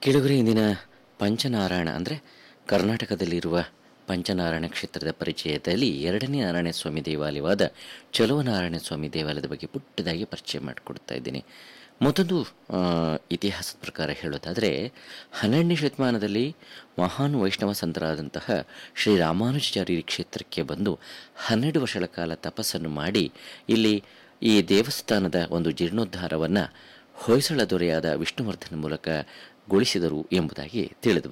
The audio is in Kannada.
ಕೆಳಗರೆ ಇಂದಿನ ಪಂಚನಾರಾಯಣ ಅಂದರೆ ಕರ್ನಾಟಕದಲ್ಲಿರುವ ಪಂಚನಾರಾಯಣ ಕ್ಷೇತ್ರದ ಪರಿಚಯದಲ್ಲಿ ಎರಡನೇ ನಾರಾಯಣ ಸ್ವಾಮಿ ದೇವಾಲಯವಾದ ಚಲುವನಾರಾಯಣ ಸ್ವಾಮಿ ದೇವಾಲಯದ ಬಗ್ಗೆ ಪುಟ್ಟದಾಗಿ ಪರಿಚಯ ಮಾಡಿಕೊಡ್ತಾ ಇದ್ದೀನಿ ಮತ್ತೊಂದು ಆ, ಇತಿಹಾಸದ ಪ್ರಕಾರ ಹೇಳೋದಾದರೆ ಹನ್ನೆರಡನೇ ಶತಮಾನದಲ್ಲಿ ಮಹಾನ್ ವೈಷ್ಣವ ಸಂತರಾದಂತಹ ಶ್ರೀ ರಾಮಾನುಜಾಚಾರ್ಯ ಈ ಕ್ಷೇತ್ರಕ್ಕೆ ಬಂದು ಹನ್ನೆರಡು ವರ್ಷಗಳ ಕಾಲ ತಪಸ್ಸನ್ನು ಮಾಡಿ ಇಲ್ಲಿ ಈ ದೇವಸ್ಥಾನದ ಒಂದು ಜೀರ್ಣೋದ್ಧಾರವನ್ನು ಹೊಯ್ಸಳ ದೊರೆಯಾದ ವಿಷ್ಣುವರ್ಧನ ಮೂಲಕ ಗೊಳಿಸಿದರು ಎಂಬುದಾಗಿ ತಿಳಿದು